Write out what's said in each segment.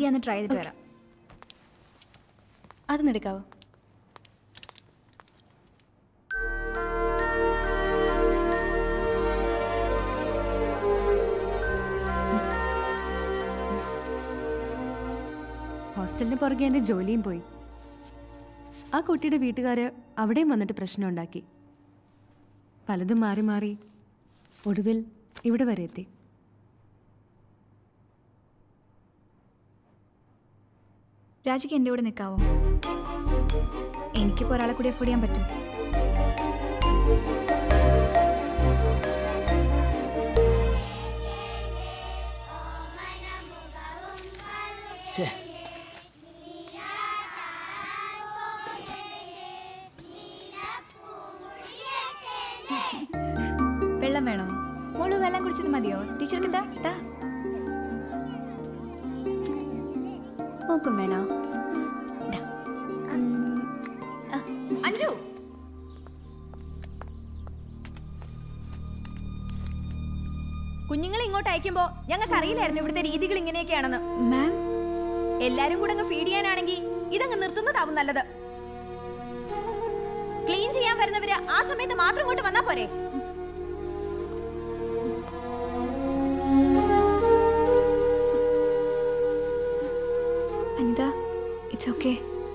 ഞാൻ ഒന്ന് ട്രൈ ചെയ്തിട്ട് വരാം അതൊന്ന് എടുക്കാവോ ഹോസ്റ്റലിന് പുറകെ എൻ്റെ ജോലിയും പോയി ആ കുട്ടിയുടെ വീട്ടുകാർ അവിടെയും വന്നിട്ട് പ്രശ്നം ഉണ്ടാക്കി പലതും മാറി മാറി ഒടുവിൽ ഇവിടെ വരെ എത്തി രാജിക്ക് എൻ്റെ കൂടെ നിൽക്കാവോ എനിക്കിപ്പോൾ ഒരാളെ കൂടി അഫോർഡ് ചെയ്യാൻ പറ്റും ഛേ വെള്ളം വേണോ മോള് വെള്ളം കുടിച്ചത് മതിയോ ടീച്ചർക്ക് എന്താ താ മോക്കും വേണോ ദാ. ഉം, ആ, അഞ്ജു കുഞ്ഞുങ്ങളെ ഇങ്ങോട്ട് അയക്കുമ്പോ ഞങ്ങൾക്ക് അറിയില്ലായിരുന്നു ഇവിടുത്തെ രീതികൾ ഇങ്ങനെയൊക്കെയാണെന്ന് മാം എല്ലാരും കൂടെ അങ്ങ് ഫീഡ് ചെയ്യാനാണെങ്കിൽ ഇതങ്ങ് നിർത്തുന്നതാവും നല്ലത് ക്ലീൻ ചെയ്യാൻ വരുന്നവര് ആ സമയത്ത് മാത്രം ഇങ്ങോട്ട് വന്നാ പോരെ അനിത ഇറ്റ്സ് ഓക്കെ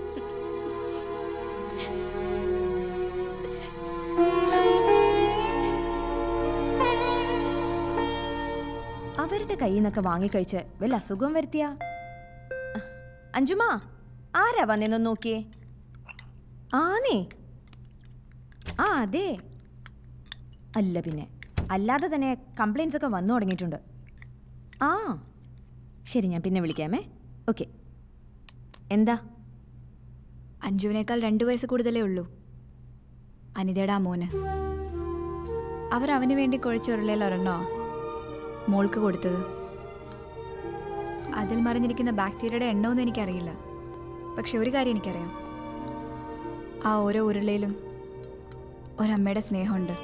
അവരുടെ കയ്യിൽ നിന്നൊക്കെ വാങ്ങിക്കഴിച്ച് വല്ല അസുഖം വരുത്തിയ അഞ്ജുമാ ആരാ വന്നെന്ന് നോക്കിയേ ആന്നേ ആ അതെ അല്ല പിന്നെ അല്ലാതെ തന്നെ കംപ്ലൈൻസ് ഒക്കെ വന്നു തുടങ്ങിയിട്ടുണ്ട് ആ ശരി ഞാൻ പിന്നെ വിളിക്കാമേ ഓക്കെ എന്താ അഞ്ജുവിനേക്കാൾ രണ്ടു വയസ്സ് കൂടുതലേ ഉള്ളൂ അനിതയുടെ ആ മോന് അവർ അവന് വേണ്ടി കുഴച്ചുരുളയിൽ ഒരെണ്ണോ മോൾക്ക് കൊടുത്തത് അതിൽ മറിഞ്ഞിരിക്കുന്ന ബാക്ടീരിയയുടെ എണ്ണമൊന്നും എനിക്കറിയില്ല പക്ഷെ ഒരു കാര്യം എനിക്കറിയാം ആ ഓരോ ഉരുളയിലും ഒരമ്മയുടെ സ്നേഹമുണ്ട്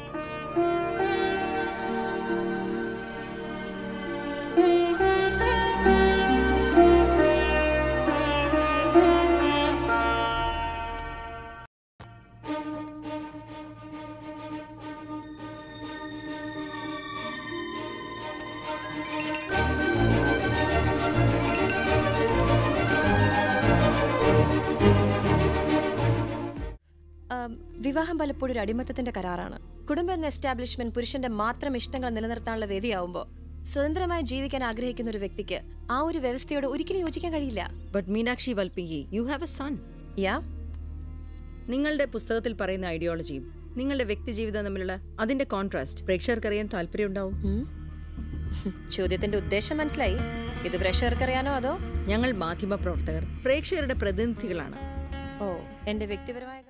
ആം, വിവാഹം പലപ്പോഴും ഒരു അടിമത്തത്തിന്റെ കരാറാണ് കുടുംബം എന്ന എസ്റ്റാബ്ലിഷ്മെന്റ് പുരുഷന്റെ മാത്രം ഇഷ്ടങ്ങൾ നിലനിർത്താനുള്ള വേദിയാവുമ്പോൾ സ്വതന്ത്രമായി ജീവിക്കാൻ ആഗ്രഹിക്കുന്ന ഒരു വ്യക്തിക്ക് ആ ഒരു വ്യവസ്ഥയോട് ഒരിക്കലും യോജിക്കാൻ കഴിയില്ല ബട്ട് മീനാക്ഷി വൽപ്പിങ്കി you have a son yeah നിങ്ങളുടെ പുസ്തകത്തിൽ പറയുന്ന ഐഡിയോളജിയും നിങ്ങളുടെ വ്യക്തിജീവിതവും തമ്മിലുള്ള അതിന്റെ കോൺട്രാസ്റ്റ് പ്രേക്ഷകർക്ക് അറിയാൻ താല്പര്യമുണ്ടാവും ഉം. ചോദ്യത്തിന്റെ ഉദ്ദേശം മനസ്സിലായി ഇത് പ്രേക്ഷകർക്ക് അറിയാനോ അതോ ഞങ്ങൾ മാധ്യമ പ്രവർത്തകർ പ്രേക്ഷകരുടെ പ്രതിനിധികളാണ് ഓ എന്റെ വ്യക്തിപരമായ